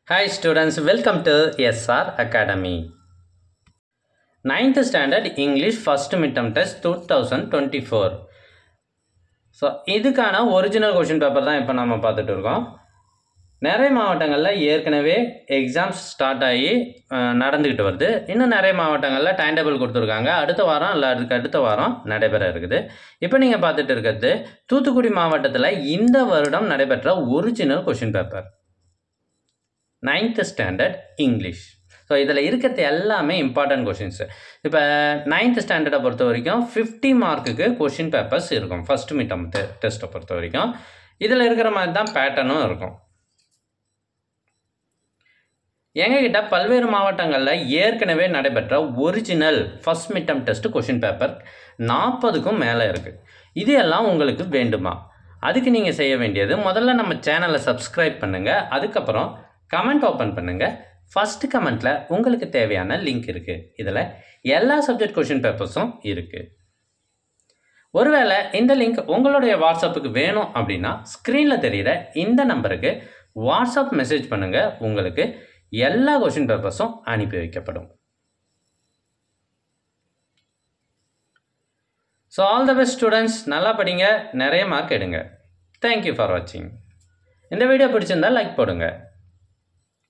Hi students, welcome to SR Academy. Ninth Standard English First Midterm Test 2024. So இதுக்கான original question paper தான் இப்போ நம்ம பார்த்துட்டு இருக்கோம் நிறைய மாவட்டங்களில் ஏற்கனவே எக்ஸாம்ஸ் ஸ்டார்ட் ஆகி அஹ், நடந்துக்கிட்டு வருது இன்னும் நிறைய மாவட்டங்களில் டைம் டேபிள் கொடுத்துருக்காங்க அடுத்த வாரம் இல்லை அதுக்கு அடுத்த வாரம் நடைபெற இருக்குது இப்போ நீங்கள் பார்த்துட்டு இருக்கிறது தூத்துக்குடி மாவட்டத்தில் இந்த வருடம் நடைபெற்ற original question paper ninth standard English so இதில் இருக்கிறது எல்லாமே இம்பார்ட்டன்ட் கொஷின்ஸு இப்போ நைன்த் ஸ்டாண்டர்டை பொறுத்த வரைக்கும் ஃபிஃப்டி மார்க்குக்கு கொஷின் பேப்பர்ஸ் இருக்கும் ஃபஸ்ட் மிட்டம் டெஸ்ட்டை பொறுத்த வரைக்கும் இதில் இருக்கிற மாதிரி தான் பேட்டர்னும் இருக்கும் எங்ககிட்ட பல்வேறு மாவட்டங்களில் ஏற்கனவே நடைபெற்ற original first midterm test question paper நாற்பதுக்கும் மேலே இருக்குது இது எல்லாம் உங்களுக்கு வேண்டுமா அதுக்கு நீங்கள் செய்ய வேண்டியது முதல்ல நம்ம சேனலை சப்ஸ்கிரைப் பண்ணுங்கள் அதுக்கப்புறம் கமெண்ட் ஓப்பன் பண்ணுங்கள் ஃபஸ்ட்டு கமெண்ட்டில் உங்களுக்கு தேவையான லிங்க் இருக்குது இதில் எல்லா சப்ஜெக்ட் கொஷின் பேப்பர்ஸும் இருக்குது ஒருவேளை இந்த லிங்க் உங்களுடைய வாட்ஸ்அப்புக்கு வேணும் அப்படின்னா ஸ்க்ரீனில் தெரிகிற இந்த நம்பருக்கு வாட்ஸ்அப் மெசேஜ் பண்ணுங்கள் உங்களுக்கு எல்லா கொஷின் பேப்பர்ஸும் அனுப்பி வைக்கப்படும் so all the best students நல்லா படிங்க நிறைய மார்க் எடுங்க தேங்க்யூ ஃபார் வாட்சிங் இந்த வீடியோ பிடிச்சிருந்தா லைக் போடுங்க